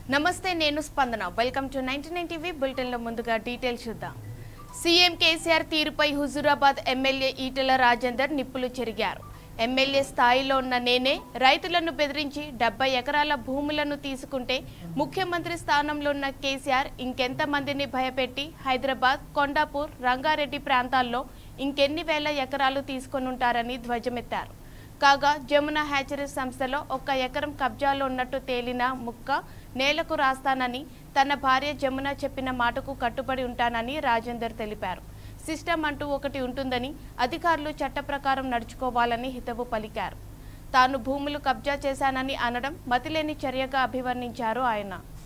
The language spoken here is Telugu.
నమస్తే నేను Spandana welcome to ninety nine TV బులెటిన్లో ముందుగా డీటెయిల్స్ చూద్దాం సీఎం కేసీఆర్ తీరుపై హుజూరాబాద్ ఎమ్మెల్యే ఈటెల రాజేందర్ నిప్పులు చెరిగారు ఎమ్మెల్యే స్థాయిలో ఉన్న నేనే రైతులను బెదిరించి డెబ్బై ఎకరాల భూములను తీసుకుంటే ముఖ్యమంత్రి స్థానంలో ఉన్న కేసీఆర్ ఇంకెంత మందిని భయపెట్టి హైదరాబాద్ కొండాపూర్ రంగారెడ్డి ప్రాంతాల్లో ఇంకెన్ని వేల ఎకరాలు తీసుకొనుంటారని ధ్వజమెత్తారు కాగా జమున హ్యాచరీస్ సంస్థలో ఒక్క ఎకరం కబ్జాలో ఉన్నట్టు తేలిన ముక్క నేలకు రాస్తానని తన భార్య జమున చెప్పిన మాటకు కట్టుబడి ఉంటానని రాజేందర్ తెలిపారు సిస్టమ్ అంటూ ఒకటి ఉంటుందని అధికారులు చట్ట ప్రకారం నడుచుకోవాలని హితవు పలికారు తాను భూములు కబ్జా చేశానని అనడం మతిలేని చర్యగా అభివర్ణించారు ఆయన